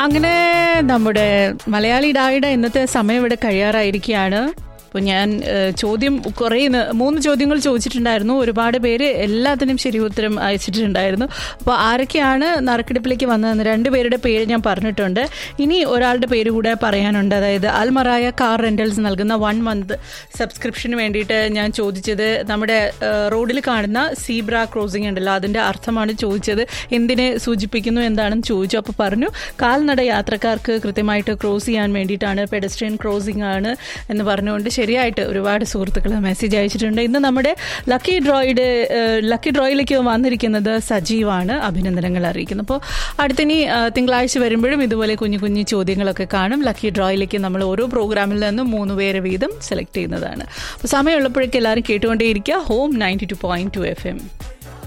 അങ്ങനെ നമ്മുടെ മലയാളി ഡായുടെ ഇന്നത്തെ സമയം ഇവിടെ കഴിയാറായിരിക്കുകയാണ് അപ്പോൾ ഞാൻ ഏഹ്, ചോദ്യം കുറേ ന- മൂന്ന് ചോദ്യങ്ങൾ ചോദിച്ചിട്ടുണ്ടായിരുന്നു ഒരുപാട് പേര് എല്ലാത്തിനും ശരി ഉത്തരം അയച്ചിട്ടുണ്ടായിരുന്നു അപ്പോൾ ആരൊക്കെയാണ് നറുക്കെടുപ്പിലേക്ക് വന്നതെന്ന് രണ്ടുപേരുടെ പേര് ഞാൻ പറഞ്ഞിട്ടുണ്ട് ഇനി ഒരാളുടെ പേര് കൂടെ പറയാനുണ്ട് അതായത് അൽമറായ കാർ റെന്റൽസ് നൽകുന്ന വൺ മന്ത് സബ്സ്ക്രിപ്ഷന് വേണ്ടിയിട്ട് ഞാൻ ചോദിച്ചത് നമ്മുടെ ഏഹ്, റോഡിൽ കാണുന്ന സീബ്ര ക്രോസിംഗ് ഉണ്ടല്ലോ അതിൻ്റെ അർത്ഥമാണ് ചോദിച്ചത് എന്തിനെ സൂചിപ്പിക്കുന്നു എന്താണെന്ന് ചോദിച്ചു അപ്പോൾ പറഞ്ഞു കാൽനട യാത്രക്കാർക്ക് കൃത്യമായിട്ട് ക്രോസ് ചെയ്യാൻ വേണ്ടിയിട്ടാണ് പെഡസ്ട്രിയൻ ക്രോസിംഗ് ആണ് എന്ന് പറഞ്ഞുകൊണ്ട് ശരിയായിട്ട് ഒരുപാട് സുഹൃത്തുക്കൾ മെസ്സേജ് അയച്ചിട്ടുണ്ട് ഇന്ന് നമ്മുടെ ലക്കി ഡ്രോയുടെ ലക്കി ഡ്രോയിലേക്ക് വന്നിരിക്കുന്നത് സജീവാണ് അഭിനന്ദനങ്ങൾ അറിയിക്കുന്നു അപ്പോൾ അടുത്തിനി ആ, തിങ്കളാഴ്ച വരുമ്പോഴും ഇതുപോലെ കുഞ്ഞു കുഞ്ഞു ചോദ്യങ്ങളൊക്കെ കാണും ലക്കി ഡ്രോയിലേക്ക് നമ്മൾ ഓരോ പ്രോഗ്രാമിൽ നിന്നും മൂന്ന് പേരെ വീതം സെലക്ട് ചെയ്യുന്നതാണ് അപ്പോൾ സമയമുള്ളപ്പോഴേക്ക് എല്ലാവരും കേട്ടുകൊണ്ടേയിരിക്കുക home ninety two point two F M